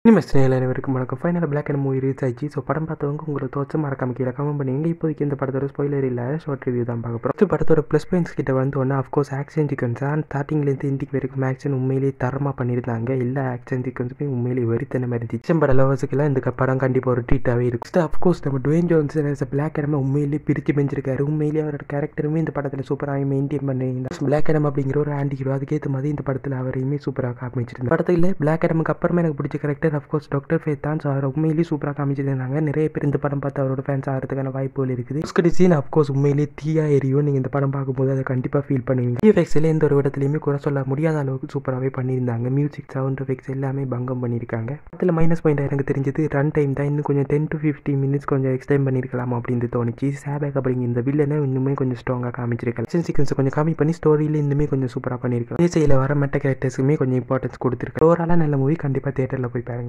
இனிமேல் அனைவருக்கும் வணக்கம் final black and movie reach ஆயிடுச்சு ஸோ படம் பார்த்தவங்க உங்களுக்கு தோச்சு மறக்காம கீழே கமெண்ட் பண்ணுவீங்க இப்போதைக்கு இந்த படத்தோட ஸ்பாயிலர் இல்லை ஷார்ட் ரிவ்யூ தான் பார்க்க போகிறோம் படத்தோட ப்ளஸ் பாயிண்ட்ஸ் கிட்ட வந்து ஒன்று அஃப்கோர்ஸ் ஆக்ஷன் சீக்வன்ஸ் அண்ட் ஸ்டார்டிங்லேருந்து இந்திக்கு வரைக்கும் ஆக்ஷன் உண்மையிலேயே தரமாக பண்ணியிருந்தாங்க எல்லா ஆக்ஷன் சீக்வன்ஸுமே உண்மையிலேயே வெறித்தனமாக இருந்துச்சு ஆக்ஷன் பட லவர்ஸுக்கெல்லாம் இந்த படம் கண்டிப்பாக ஒரு ட்ரீட்டாகவே இருக்கு அஃப்கோர்ஸ் நம்ம டுவேன் ஜோன்ஸ் பிளாக் அடம் உண்மையிலேயே பிரித்து பெஞ்சிருக்காரு உண்மையிலேயே அவரோட கேரக்டருமே இந்த படத்தில் சூப்பராக மெயின்டைன் பண்ணியிருந்தார் பிளாக் அடம் அப்படிங்கிற ஒரு ஆண்டி ஹீரோ அதுக்கேற்ற மாதிரி இந்த படத்தில் அவரையுமே சூப்பராக காமிச்சிருந்தார் படத்தில் பிளாக் அடமுக்கு அப்புறமா எனக்கு பிடிச்ச கேரக்டர் அஃப்கோர்ஸ் டாக்டர் ஃபேத் தான் ஸோ அவர் உண்மையிலேயே சூப்பராக காமிச்சிருந்தாங்க நிறைய பேர் இந்த படம் பார்த்து அவரோட ஃபேன்ஸ் ஆகிறதுக்கான வாய்ப்புகள் இருக்குது ஸ்கடி சீன் அஃப்கோர்ஸ் உண்மையிலேயே தீயா எரியும் நீங்கள் இந்த படம் பார்க்கும்போது அதை கண்டிப்பாக ஃபீல் பண்ணுவீங்க விஎஃப்எக்ஸில் எந்த ஒரு இடத்துலையுமே குறை சொல்ல முடியாத அளவுக்கு சூப்பராகவே பண்ணியிருந்தாங்க மியூசிக் சவுண்ட் எஃபெக்ட்ஸ் எல்லாமே பங்கம் பண்ணியிருக்காங்க அதில் மைனஸ் பாயிண்ட் எனக்கு தெரிஞ்சது ரன் டைம் தான் இன்னும் கொஞ்சம் டென் டு ஃபிஃப்டி மினிட்ஸ் கொஞ்சம் எக்ஸ்டெண்ட் பண்ணியிருக்கலாம் அப்படின்னு தோணுச்சு சேபேக் அப்படிங்கிற இந்த வில்லனை இன்னுமே கொஞ்சம் ஸ்ட்ராங்காக காமிச்சிருக்கலாம் ஆக்ஷன் சீக்வன்ஸ் கொஞ்சம் கம்மி பண்ணி ஸ்டோரியில் இன்னுமே கொஞ்சம் சூப்பராக பண்ணியிருக்கலாம் இசையில் வர மெட்ட கேரக்டர்ஸுமே கொஞ்சம் இம்பார்ட்டன்ஸ் கொடுத்துருக்காங்க ஓவராலாக நல்ல மூவி கண்டிப்பாக தேட்டரில் போய் பாருங்க